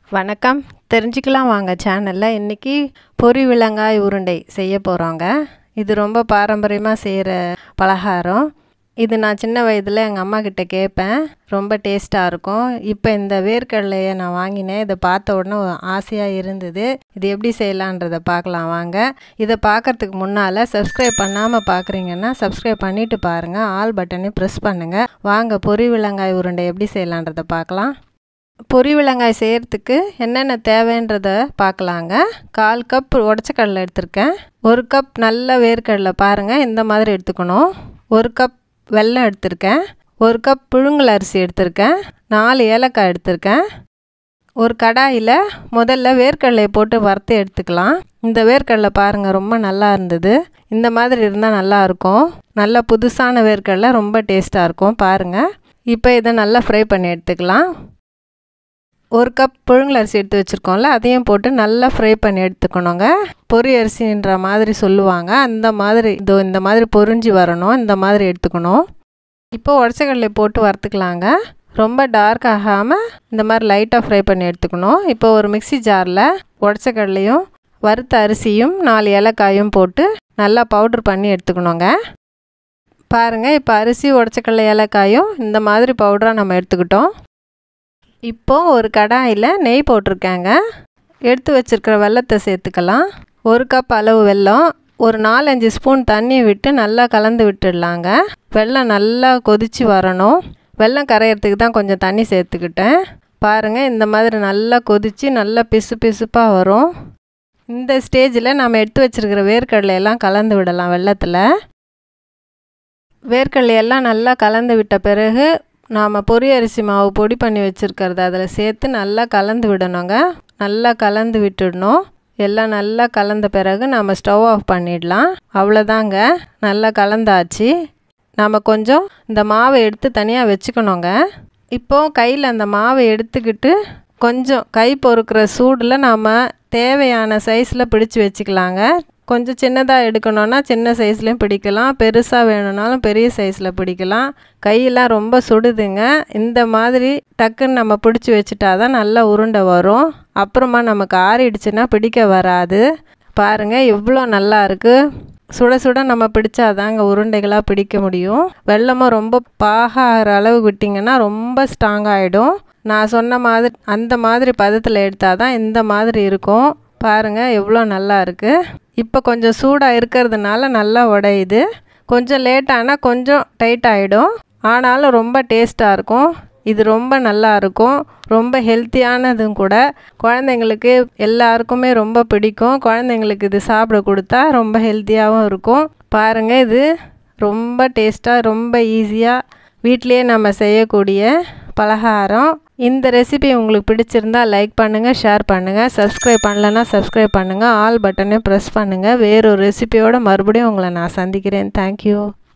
வணக்கம் தெரிஞ்சுக்கலாம் வாங்க சேனலில் இன்றைக்கி பொரி விலங்காய் உருண்டை செய்ய போகிறோங்க இது ரொம்ப பாரம்பரியமாக செய்கிற பலகாரம் இது நான் சின்ன வயதில் எங்கள் அம்மா கிட்ட கேட்பேன் ரொம்ப டேஸ்ட்டாக இருக்கும் இப்போ இந்த வேர்க்கடலையை நான் வாங்கினேன் இதை பார்த்த உடனே ஆசையாக இருந்தது இது எப்படி செய்யலான்றதை பார்க்கலாம் வாங்க இதை பார்க்கறதுக்கு முன்னால் சப்ஸ்கிரைப் பண்ணாமல் பார்க்குறீங்கன்னா சப்ஸ்கிரைப் பண்ணிவிட்டு பாருங்கள் ஆல் பட்டனையும் ப்ரெஸ் பண்ணுங்கள் வாங்க பொரி விலங்காய் உருண்டை எப்படி செய்யலான்றதை பார்க்கலாம் பொரி விலங்காய் செய்கிறதுக்கு என்னென்ன தேவைன்றத பார்க்கலாங்க கால் கப் உடச்சக்கடலை எடுத்திருக்கேன் ஒரு கப் நல்ல வேர்க்கடலை பாருங்கள் இந்த மாதிரி எடுத்துக்கணும் ஒரு கப் வெல்லம் எடுத்திருக்கேன் ஒரு கப் புழுங்கல் அரிசி எடுத்திருக்கேன் நாலு ஏலக்காய் எடுத்திருக்கேன் ஒரு கடாயில் முதல்ல வேர்க்கடலையை போட்டு வறுத்து எடுத்துக்கலாம் இந்த வேர்க்கடலை பாருங்கள் ரொம்ப நல்லா இருந்தது இந்த மாதிரி இருந்தால் நல்லாயிருக்கும் நல்லா புதுசான வேர்க்கடலை ரொம்ப டேஸ்ட்டாக இருக்கும் பாருங்கள் இப்போ இதை நல்லா ஃப்ரை பண்ணி எடுத்துக்கலாம் ஒரு கப் புழுங்கல் அரிசி எடுத்து வச்சுருக்கோம்ல அதையும் போட்டு நல்லா ஃப்ரை பண்ணி எடுத்துக்கணுங்க பொரி அரிசின்ற மாதிரி சொல்லுவாங்க அந்த மாதிரி இதோ இந்த மாதிரி பொரிஞ்சு வரணும் இந்த மாதிரி எடுத்துக்கணும் இப்போ உடச்சக்கடலை போட்டு வறுத்துக்கலாங்க ரொம்ப டார்க் ஆகாமல் இந்த மாதிரி லைட்டாக ஃப்ரை பண்ணி எடுத்துக்கணும் இப்போ ஒரு மிக்சி ஜாரில் உடச்சக்கடலையும் வறுத்த அரிசியும் நாலு ஏலக்காயும் போட்டு நல்லா பவுட்ரு பண்ணி எடுத்துக்கணுங்க பாருங்கள் இப்போ அரிசி உடச்சக்கடலை ஏலக்காயும் இந்த மாதிரி பவுடராக நம்ம எடுத்துக்கிட்டோம் இப்போது ஒரு கடாயில் நெய் போட்டிருக்கேங்க எடுத்து வச்சுருக்கிற வெள்ளத்தை சேர்த்துக்கலாம் ஒரு கப் அளவு வெல்லம் ஒரு நாலஞ்சு ஸ்பூன் தண்ணி விட்டு நல்லா கலந்து விட்டுடலாங்க வெல்லம் நல்லா கொதித்து வரணும் வெல்லம் கரையிறதுக்கு தான் கொஞ்சம் தண்ணி சேர்த்துக்கிட்டேன் பாருங்கள் இந்த மாதிரி நல்லா கொதித்து நல்லா பிசு பிசுப்பாக வரும் இந்த ஸ்டேஜில் நம்ம எடுத்து வச்சுருக்கிற வேர்க்கடலையெல்லாம் கலந்து விடலாம் வெள்ளத்தில் வேர்க்கடலையெல்லாம் நல்லா கலந்து விட்ட பிறகு நாம் பொரி அரிசி மாவு பொடி பண்ணி வச்சுருக்கிறத அதில் சேர்த்து நல்லா கலந்து விடணுங்க நல்லா கலந்து விட்டுடணும் எல்லாம் நல்லா கலந்த பிறகு நம்ம ஸ்டவ் ஆஃப் பண்ணிடலாம் அவ்வளோதாங்க நல்லா கலந்தாச்சு நாம் கொஞ்சம் இந்த மாவை எடுத்து தனியாக வச்சுக்கணுங்க இப்போது கையில் அந்த மாவை எடுத்துக்கிட்டு கொஞ்சம் கை பொறுக்கிற சூடில் நாம் தேவையான சைஸில் பிடிச்சி வச்சுக்கலாங்க கொஞ்சம் சின்னதாக எடுக்கணுன்னா சின்ன சைஸ்லேயும் பிடிக்கலாம் பெருசாக வேணும்னாலும் பெரிய சைஸில் பிடிக்கலாம் கையெல்லாம் ரொம்ப சுடுதுங்க இந்த மாதிரி டக்குன்னு நம்ம பிடிச்சி வச்சுட்டா தான் நல்லா உருண்டை வரும் அப்புறமா நமக்கு ஆறிடுச்சுன்னா பிடிக்க வராது பாருங்கள் எவ்வளோ நல்லா இருக்குது சுட சுட நம்ம பிடிச்சாதாங்க உருண்டைகளாக பிடிக்க முடியும் வெள்ளமும் ரொம்ப பாகாகிற அளவு விட்டிங்கன்னா ரொம்ப ஸ்ட்ராங் ஆகிடும் நான் சொன்ன மாதிரி அந்த மாதிரி பதத்தில் எடுத்தால் தான் இந்த மாதிரி இருக்கும் பாருங்கள் எவ்வளோ நல்லா இருக்குது இப்போ கொஞ்சம் சூடாக இருக்கிறதுனால நல்லா உடையுது கொஞ்சம் லேட்டானால் கொஞ்சம் டைட் ஆகிடும் ஆனாலும் ரொம்ப டேஸ்ட்டாக இருக்கும் இது ரொம்ப நல்லா இருக்கும் ரொம்ப ஹெல்த்தியானதும் கூட குழந்தைங்களுக்கு எல்லாருக்குமே ரொம்ப பிடிக்கும் குழந்தைங்களுக்கு இது சாப்பிட கொடுத்தா ரொம்ப ஹெல்த்தியாகவும் இருக்கும் பாருங்கள் இது ரொம்ப டேஸ்ட்டாக ரொம்ப ஈஸியாக வீட்டிலையே நம்ம செய்யக்கூடிய பலகாரம் இந்த ரெசிபி உங்களுக்கு பிடிச்சிருந்தா லைக் பண்ணுங்கள் ஷேர் பண்ணுங்கள் சப்ஸ்கிரைப் பண்ணலன்னா சப்ஸ்கிரைப் பண்ணுங்கள் ஆல் பட்டனை ப்ரெஸ் பண்ணுங்கள் வேறொரு ரெசிபியோட மறுபடியும் உங்களை நான் சந்திக்கிறேன் தேங்க்யூ